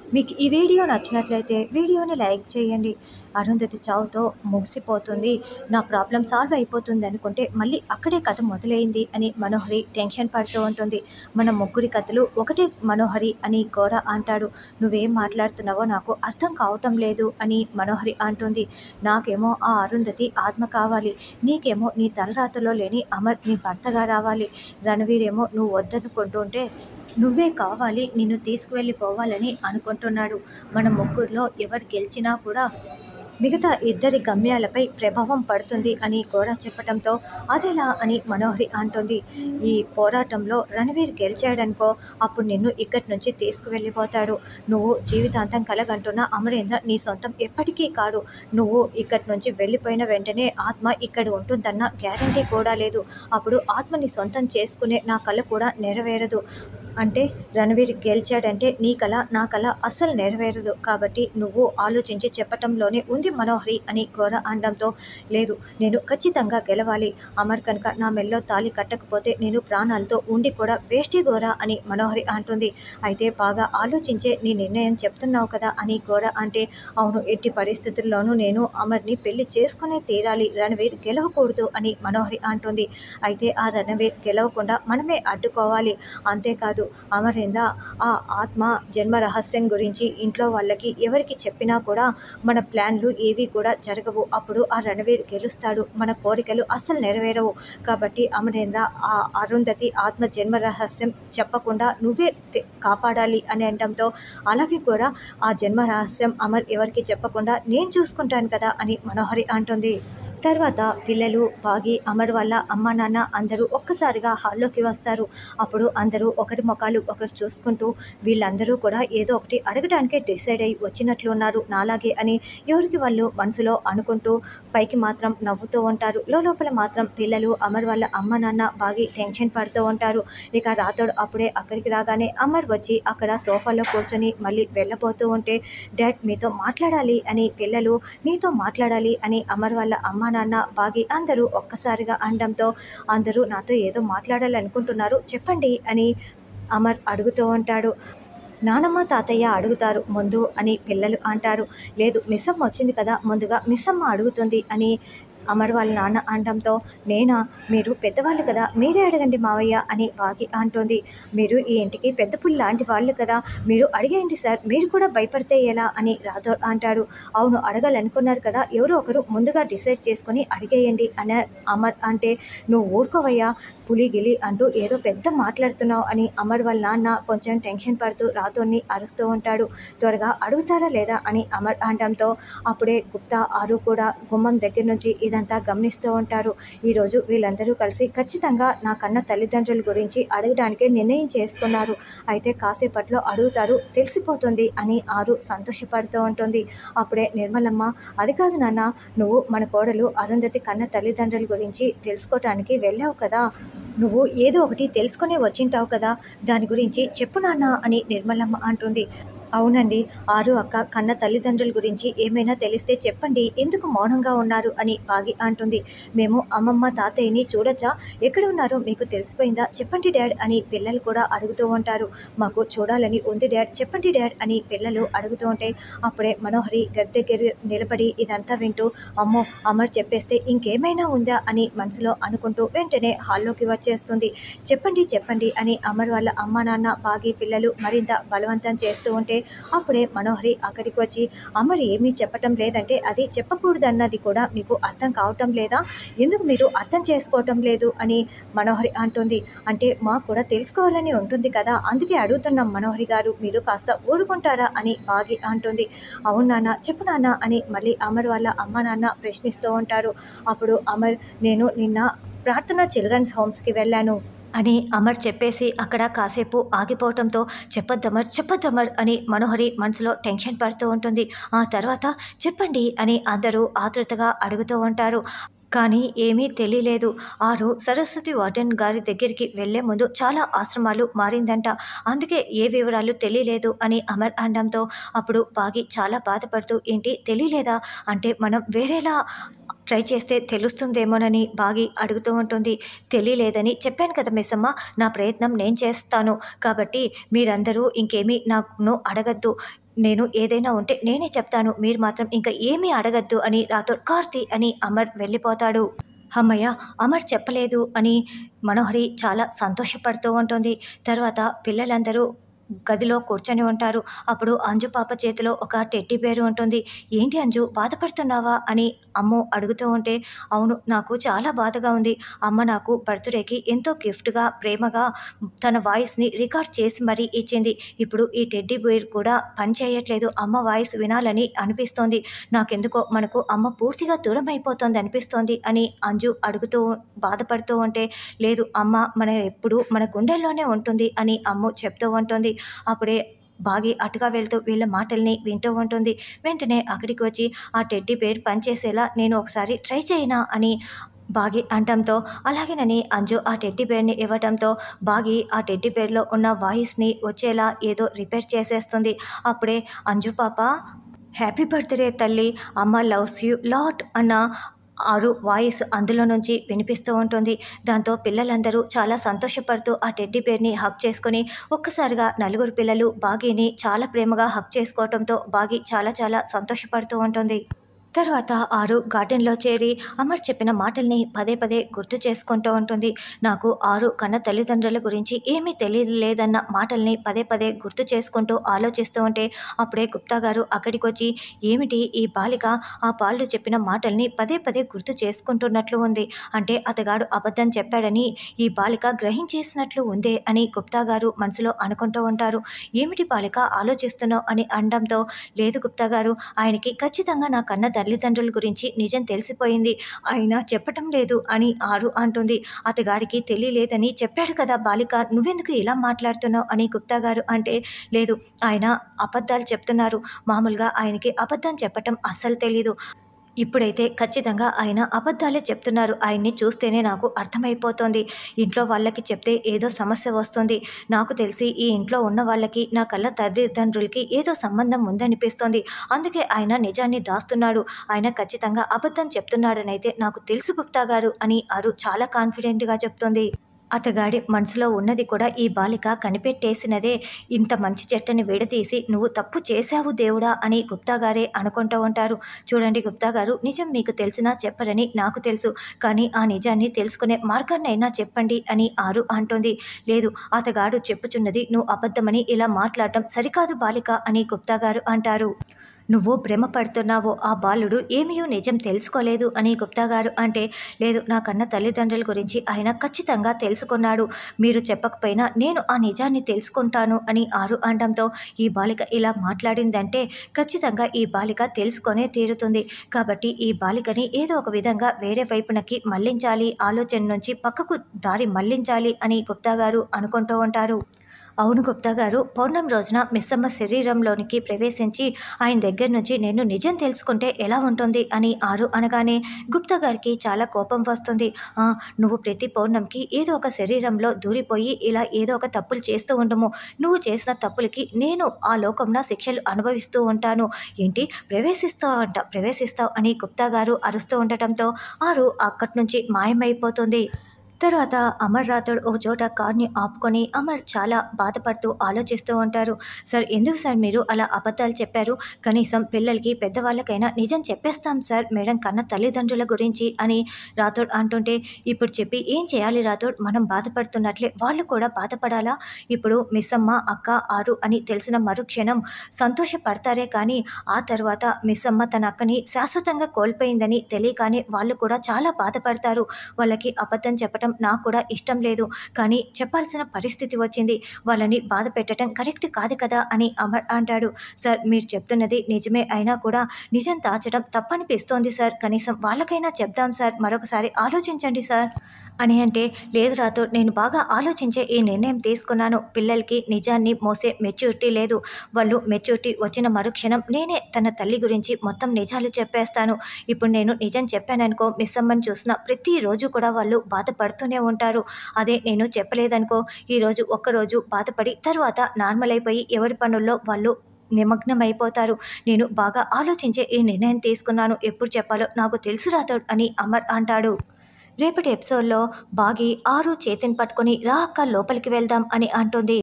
మీకు ఈ వీడియో నచ్చినట్లయితే వీడియోని లైక్ చేయండి అరుంధతి చావుతో ముగిసిపోతుంది నా ప్రాబ్లం సాల్వ్ అయిపోతుంది అనుకుంటే మళ్ళీ అక్కడే కథ మొదలైంది అని మనోహరి టెన్షన్ పడుతూ ఉంటుంది మన ముగ్గురి కథలు ఒకటే మనోహరి అని గోర అంటాడు నువ్వేం మాట్లాడుతున్నావో నాకు అర్థం కావటం లేదు అని మనోహరి అంటుంది నాకేమో ఆ అరుంధతి ఆత్మ కావాలి నీకేమో నీ తలరాతలో లేని అమర్ నీ భర్తగా రావాలి రణవీర్ ఏమో నువ్వు వద్దనుకుంటుంటే నువ్వే కావాలి నిన్ను తీసుకువెళ్ళిపోవాలని అనుకుంటున్నాడు మన ముగ్గురులో ఎవరు గెలిచినా కూడా మిగతా ఇద్దరి గమ్యాలపై ప్రభావం పడుతుంది అని కూడా చెప్పడంతో అదెలా అని మనోహరి అంటుంది ఈ పోరాటంలో రణవీర్ గెలిచాడనుకో అప్పుడు నిన్ను ఇక్కడి నుంచి తీసుకువెళ్ళిపోతాడు నువ్వు జీవితాంతం కలగంటున్న అమరేంద్ర నీ సొంతం ఎప్పటికీ కాడు నువ్వు ఇక్కడి నుంచి వెళ్ళిపోయిన వెంటనే ఆత్మ ఇక్కడ ఉంటుందన్న గ్యారంటీ కూడా లేదు అప్పుడు ఆత్మని సొంతం చేసుకునే నా కళ కూడా నెరవేరదు అంటే రణవీర్ గెలిచాడంటే నీ కళ నా కళ అస్సలు నెరవేరదు కాబట్టి నువ్వు ఆలోచించి చెప్పటంలోనే ఉంది మనోహరి అని ఘోర అనడంతో లేదు నేను ఖచ్చితంగా గెలవాలి అమర్ కనుక నా మెల్లో తాళి కట్టకపోతే నేను ప్రాణాలతో ఉండి కూడా వేస్టీ ఘోర అని మనోహరి అంటుంది అయితే బాగా ఆలోచించే నీ నిర్ణయం చెప్తున్నావు కదా అని ఘోర అంటే అవును ఎట్టి పరిస్థితుల్లోనూ నేను అమర్ని పెళ్లి చేసుకునే తీరాలి రణవీర్ గెలవకూడదు అని మనోహరి అంటుంది అయితే ఆ రణవీర్ గెలవకుండా మనమే అడ్డుకోవాలి అంతేకాదు అమరేంద్ర ఆ ఆత్మ జన్మ రహస్యం గురించి ఇంట్లో వాళ్ళకి ఎవరికి చెప్పినా కూడా మన ప్లాన్లు ఏవి కూడా జరగవు అప్పుడు ఆ రణవీర్ గెలుస్తాడు మన కోరికలు అస్సలు నెరవేరవు కాబట్టి అమరేంద్ర ఆ అరుంధతి ఆత్మ జన్మ రహస్యం చెప్పకుండా నువ్వే తె- కాపాడాలి అని అనడంతో అలాగే కూడా ఆ జన్మ రహస్యం అమర్ ఎవరికి చెప్పకుండా నేను చూసుకుంటాను కదా అని మనోహరి అంటుంది తర్వాత పిల్లలు బాగి అమర్ వాళ్ళ అమ్మ నాన్న అందరూ ఒక్కసారిగా హాల్లోకి వస్తారు అప్పుడు అందరూ ఒకరి ముఖాలు ఒకరు చూసుకుంటూ వీళ్ళందరూ కూడా ఏదో ఒకటి అడగడానికే డిసైడ్ అయ్యి వచ్చినట్లు ఉన్నారు నాలాగే అని ఎవరికి వాళ్ళు మనసులో అనుకుంటూ పైకి మాత్రం నవ్వుతూ ఉంటారు లోపల మాత్రం పిల్లలు అమర్ వాళ్ళ అమ్మ నాన్న బాగి టెన్షన్ పడుతూ ఉంటారు ఇక రాతోడు అప్పుడే అక్కడికి రాగానే అమర్ వచ్చి అక్కడ సోఫాలో కూర్చొని మళ్ళీ వెళ్ళబోతూ ఉంటే డాడ్ మీతో మాట్లాడాలి అని పిల్లలు నీతో మాట్లాడాలి అని అమర్ వాళ్ళ అమ్మ నాన్న బాగి అందరూ ఒక్కసారిగా అనడంతో అందరూ నాతో ఏదో మాట్లాడాలనుకుంటున్నారు చెప్పండి అని అమర్ అడుగుతూ ఉంటాడు నానమ్మ తాతయ్య అడుగుతారు ముందు అని పిల్లలు అంటారు లేదు మిస్సమ్మ వచ్చింది కదా ముందుగా మిస్సమ్మ అడుగుతుంది అని అమర్ వాళ్ళ నాన్న అనడంతో నేనా మీరు పెద్దవాళ్ళు కదా మీరే అడగండి మావయ్య అని బాగి అంటుంది మీరు ఈ ఇంటికి పెద్ద పుల్లి లాంటి వాళ్ళు కదా మీరు అడిగేయండి సార్ మీరు కూడా భయపడితే ఎలా అని రాథోడ్ అంటాడు అవును అడగాలనుకున్నారు కదా ఎవరో ఒకరు ముందుగా డిసైడ్ చేసుకొని అడిగేయండి అని అమర్ అంటే నువ్వు ఊరుకోవయ్యా పులి గిలి అంటూ ఏదో పెద్ద మాట్లాడుతున్నావు అని అమర్ వాళ్ళ నాన్న కొంచెం టెన్షన్ పడుతూ రాతోని అరుస్తూ ఉంటాడు త్వరగా అడుగుతారా లేదా అని అమర్ అనడంతో అప్పుడే గుప్తా ఆరు కూడా గుమ్మం దగ్గర నుంచి ఇదంతా గమనిస్తూ ఉంటారు ఈరోజు వీళ్ళందరూ కలిసి ఖచ్చితంగా నా కన్న తల్లిదండ్రుల గురించి అడగడానికే నిర్ణయం చేసుకున్నారు అయితే కాసేపట్లో అడుగుతారు తెలిసిపోతుంది అని ఆరు సంతోషపడుతూ ఉంటుంది అప్పుడే నిర్మలమ్మ అది కాదు నాన్న నువ్వు మన కోడలు అరుంధతి కన్న తల్లిదండ్రుల గురించి తెలుసుకోవటానికి వెళ్ళావు కదా నువ్వు ఏదో ఒకటి తెలుసుకునే వచ్చింటావు కదా దాని గురించి చెప్పు నాన్న అని నిర్మలమ్మ అంటుంది అవునండి ఆరు అక్క కన్న తల్లిదండ్రుల గురించి ఏమైనా తెలిస్తే చెప్పండి ఎందుకు మౌనంగా ఉన్నారు అని బాగి అంటుంది మేము అమ్మమ్మ తాతయ్యని చూడొచ్చా ఎక్కడ ఉన్నారో మీకు తెలిసిపోయిందా చెప్పండి డాడ్ అని పిల్లలు కూడా అడుగుతూ ఉంటారు మాకు చూడాలని ఉంది డాడ్ చెప్పండి డాడ్ అని పిల్లలు అడుగుతూ ఉంటే అప్పుడే మనోహరి గది దగ్గర నిలబడి ఇదంతా వింటూ అమ్మో అమర్ చెప్పేస్తే ఇంకేమైనా ఉందా అని మనసులో అనుకుంటూ వెంటనే హాల్లోకి వచ్చేస్తుంది చెప్పండి చెప్పండి అని అమర్ వాళ్ళ అమ్మ నాన్న బాగి పిల్లలు మరింత బలవంతం చేస్తూ ఉంటే అప్పుడే మనోహరి అక్కడికి వచ్చి అమర్ ఏమీ చెప్పటం లేదంటే అది చెప్పకూడదన్నది కూడా మీకు అర్థం కావటం లేదా ఎందుకు మీరు అర్థం చేసుకోవటం లేదు అని మనోహరి అంటుంది అంటే మాకు కూడా తెలుసుకోవాలని ఉంటుంది కదా అందుకే అడుగుతున్నాం మనోహరి గారు మీరు కాస్త ఊరుకుంటారా అని బాగి అంటుంది అవును నాన్న చెప్పు నాన్న అని మళ్ళీ అమర్ వాళ్ళ అమ్మ నాన్న ప్రశ్నిస్తూ ఉంటారు అప్పుడు అమర్ నేను నిన్న ప్రార్థన చిల్డ్రన్స్ హోమ్స్కి వెళ్ళాను అని అమర్ చెప్పేసి అక్కడ కాసేపు ఆగిపోవటంతో చెప్పొద్దమర్ చెప్పొద్దమర్ అని మనోహరి మనసులో టెన్షన్ పడుతూ ఉంటుంది ఆ తర్వాత చెప్పండి అని అందరూ ఆతృతగా అడుగుతూ ఉంటారు కానీ ఏమీ తెలియలేదు ఆరు సరస్వతి వార్డెన్ గారి దగ్గరికి వెళ్లే ముందు చాలా ఆశ్రమాలు మారిందంట అందుకే ఏ వివరాలు తెలియలేదు అని అమర్ అనడంతో అప్పుడు బాగి చాలా బాధపడుతూ ఏంటి తెలియలేదా అంటే మనం వేరేలా ట్రై చేస్తే తెలుస్తుందేమోనని బాగి అడుగుతూ ఉంటుంది తెలియలేదని చెప్పాను కదా మిస్సమ్మ నా ప్రయత్నం నేను చేస్తాను కాబట్టి మీరందరూ ఇంకేమీ నాకు అడగద్దు నేను ఏదైనా ఉంటే నేనే చెప్తాను మీరు మాత్రం ఇంకా ఏమీ అడగద్దు అని నాతో కార్తీ అని అమర్ వెళ్ళిపోతాడు అమ్మయ్య అమర్ చెప్పలేదు అని మనోహరి చాలా సంతోషపడుతూ ఉంటుంది తర్వాత పిల్లలందరూ గదిలో కూర్చొని ఉంటారు అప్పుడు అంజు పాప చేతిలో ఒక టెడ్డీ బేరు ఉంటుంది ఏంటి అంజు బాధపడుతున్నావా అని అమ్ము అడుగుతూ ఉంటే అవును నాకు చాలా బాధగా ఉంది అమ్మ నాకు బర్త్డేకి ఎంతో గిఫ్ట్గా ప్రేమగా తన వాయిస్ని రికార్డ్ చేసి మరీ ఇచ్చింది ఇప్పుడు ఈ టెడ్డీ బేర్ కూడా పని చేయట్లేదు అమ్మ వాయిస్ వినాలని అనిపిస్తోంది నాకెందుకో మనకు అమ్మ పూర్తిగా దూరం అయిపోతుంది అనిపిస్తోంది అని అంజు అడుగుతూ బాధపడుతూ ఉంటే లేదు అమ్మ మన ఎప్పుడు మన గుండెల్లోనే ఉంటుంది అని అమ్ము చెప్తూ ఉంటుంది అప్పుడే బాగి అటుగా వెళ్తూ వీళ్ళ మాటల్ని వింటూ ఉంటుంది వెంటనే అక్కడికి వచ్చి ఆ టెడ్డీ బేర్ పనిచేసేలా నేను ఒకసారి ట్రై చేయనా అని బాగి అంటంతో అలాగేనని అంజు ఆ టెడ్డీ బేర్ని ఇవ్వడంతో బాగి ఆ టెడ్డీ బేర్లో ఉన్న వాయిస్ని వచ్చేలా ఏదో రిపేర్ చేసేస్తుంది అప్పుడే అంజు పాప హ్యాపీ బర్త్డే తల్లి అమ్మ లవ్స్ యూ లాట్ అన్న ఆరు వాయిస్ అందులో నుంచి వినిపిస్తూ ఉంటుంది దాంతో పిల్లలందరూ చాలా సంతోషపడుతూ ఆ టెడ్డీ బేర్ని హక్ చేసుకొని ఒక్కసారిగా నలుగురు పిల్లలు బాగీని చాలా ప్రేమగా హక్ చేసుకోవడంతో బాగి చాలా చాలా సంతోషపడుతూ ఉంటుంది తర్వాత ఆరు గార్డెన్లో చేరి అమర్ చెప్పిన మాటల్ని పదే పదే గుర్తు చేసుకుంటూ ఉంటుంది నాకు ఆరు కన్న తల్లిదండ్రుల గురించి ఏమీ తెలియలేదన్న మాటల్ని పదే పదే గుర్తు చేసుకుంటూ ఆలోచిస్తూ ఉంటే అప్పుడే గుప్తా గారు అక్కడికి వచ్చి ఏమిటి ఈ బాలిక ఆ పాళ్ళు చెప్పిన మాటల్ని పదే పదే గుర్తు చేసుకుంటున్నట్లు ఉంది అంటే అతగాడు అబద్ధం చెప్పాడని ఈ బాలిక గ్రహించేసినట్లు ఉందే అని గుప్తా గారు మనసులో అనుకుంటూ ఉంటారు ఏమిటి బాలిక ఆలోచిస్తున్నావు అని అనడంతో లేదు గుప్తా గారు ఆయనకి ఖచ్చితంగా నా కన్న తల్లిదండ్రుల గురించి నిజం తెలిసిపోయింది ఆయన చెప్పటం లేదు అని ఆరు అంటుంది అతగాడికి తెలియలేదని చెప్పాడు కదా బాలిక నువ్వెందుకు ఇలా మాట్లాడుతున్నావు అని గుప్తా గారు అంటే లేదు ఆయన అబద్ధాలు చెప్తున్నారు మామూలుగా ఆయనకి అబద్ధం చెప్పటం అస్సలు తెలీదు ఇప్పుడైతే ఖచ్చితంగా ఆయన అబద్ధాలే చెప్తున్నారు ఆయన్ని చూస్తేనే నాకు అర్థమైపోతోంది ఇంట్లో వాళ్ళకి చెప్తే ఏదో సమస్య వస్తుంది నాకు తెలిసి ఈ ఇంట్లో ఉన్న వాళ్ళకి నా కళ్ళ తల్లిదండ్రులకి ఏదో సంబంధం ఉందనిపిస్తోంది అందుకే ఆయన నిజాన్ని దాస్తున్నాడు ఆయన ఖచ్చితంగా అబద్ధం చెప్తున్నాడనైతే నాకు తెలుసు గుప్తా గారు అని అరు చాలా కాన్ఫిడెంట్గా చెప్తుంది అతగాడి మనసులో ఉన్నది కూడా ఈ బాలిక కనిపెట్టేసినదే ఇంత మంచి చెట్టని విడదీసి నువ్వు తప్పు చేశావు దేవుడా అని గుప్తా గారే అనుకుంటూ ఉంటారు చూడండి గుప్తా గారు నిజం మీకు తెలిసినా చెప్పరని నాకు తెలుసు కానీ ఆ నిజాన్ని తెలుసుకునే మార్గాన్నైనా చెప్పండి అని ఆరు అంటుంది లేదు అతగాడు చెప్పుచున్నది నువ్వు అబద్ధమని ఇలా మాట్లాడటం సరికాదు బాలిక అని గుప్తా గారు అంటారు నువ్వు భ్రమపడుతున్నావు ఆ బాలుడు ఏమీ నిజం తెలుసుకోలేదు అని గుప్తా గారు అంటే లేదు నా కన్న తల్లిదండ్రుల గురించి ఆయన ఖచ్చితంగా తెలుసుకున్నాడు మీరు చెప్పకపోయినా నేను ఆ నిజాన్ని తెలుసుకుంటాను అని ఆరు అనడంతో ఈ బాలిక ఇలా మాట్లాడిందంటే ఖచ్చితంగా ఈ బాలిక తెలుసుకొనే తీరుతుంది కాబట్టి ఈ బాలికని ఏదో ఒక విధంగా వేరే వైపునకి మళ్లించాలి ఆలోచన నుంచి పక్కకు దారి మళ్లించాలి అని గుప్తా గారు అనుకుంటూ ఉంటారు అవును గుప్తా గారు పౌర్ణం రోజున మిస్సమ్మ శరీరంలోనికి ప్రవేశించి ఆయన దగ్గర నుంచి నేను నిజం తెలుసుకుంటే ఎలా ఉంటుంది అని ఆరు అనగానే గుప్తా గారికి చాలా కోపం వస్తుంది "ఆ, నువ్వు ప్రతి పౌర్ణంకి ఏదో ఒక శరీరంలో దూరిపోయి ఇలా ఏదో ఒక తప్పులు చేస్తూ ఉండము నువ్వు చేసిన తప్పులకి నేను ఆ లోకంలో శిక్షలు అనుభవిస్తూ ఉంటాను ఏంటి ప్రవేశిస్తావు అంట ప్రవేశిస్తావు అని గుప్తా గారు అరుస్తూ ఉండటంతో ఆరు అక్కడి నుంచి మాయమైపోతుంది తర్వాత అమర్ రాథోడ్ ఒక చోట కార్ని ఆపుకొని అమర్ చాలా బాధపడుతూ ఆలోచిస్తూ ఉంటారు సార్ ఎందుకు సార్ మీరు అలా అబద్ధాలు చెప్పారు కనీసం పిల్లలకి పెద్దవాళ్ళకైనా నిజం చెప్పేస్తాం సార్ మేడం కన్న తల్లిదండ్రుల గురించి అని రాథోడ్ అంటుంటే ఇప్పుడు చెప్పి ఏం చేయాలి రాథోడ్ మనం బాధపడుతున్నట్లే వాళ్ళు కూడా బాధపడాలా ఇప్పుడు మిస్ అమ్మ అక్క ఆరు అని తెలిసిన మరుక్షణం సంతోషపడతారే కానీ ఆ తర్వాత మిస్ అమ్మ తన అక్కని శాశ్వతంగా కోల్పోయిందని తెలియగానే వాళ్ళు కూడా చాలా బాధపడతారు వాళ్ళకి అబద్ధం చెప్పటం నాకు కూడా ఇష్టం లేదు కానీ చెప్పాల్సిన పరిస్థితి వచ్చింది వాళ్ళని బాధ పెట్టడం కరెక్ట్ కాదు కదా అని అమర్ అంటాడు సార్ మీరు చెప్తున్నది నిజమే అయినా కూడా నిజం దాచడం తప్పనిపిస్తోంది సార్ కనీసం వాళ్ళకైనా చెప్దాం సార్ మరొకసారి ఆలోచించండి సార్ అని అంటే లేదు రాతో నేను బాగా ఆలోచించే ఈ నిర్ణయం తీసుకున్నాను పిల్లలకి నిజాన్ని మోసే మెచ్యూరిటీ లేదు వాళ్ళు మెచ్యూరిటీ వచ్చిన మరుక్షణం నేనే తన తల్లి గురించి మొత్తం నిజాలు చెప్పేస్తాను ఇప్పుడు నేను నిజం చెప్పాననుకో మిస్ అమ్మని చూసిన ప్రతిరోజు కూడా వాళ్ళు బాధపడుతూనే ఉంటారు అదే నేను చెప్పలేదనుకో ఈరోజు ఒక్కరోజు బాధపడి తర్వాత నార్మల్ అయిపోయి ఎవరి పనుల్లో వాళ్ళు నిమగ్నం అయిపోతారు నేను బాగా ఆలోచించే ఈ నిర్ణయం తీసుకున్నాను ఎప్పుడు చెప్పాలో నాకు తెలుసు రాతోడ్ అని అమర్ అంటాడు రేపటి ఎపిసోడ్లో బాగి ఆరు చేతిని పట్టుకొని రా అక్క లోపలికి వెళ్దాం అని అంటుంది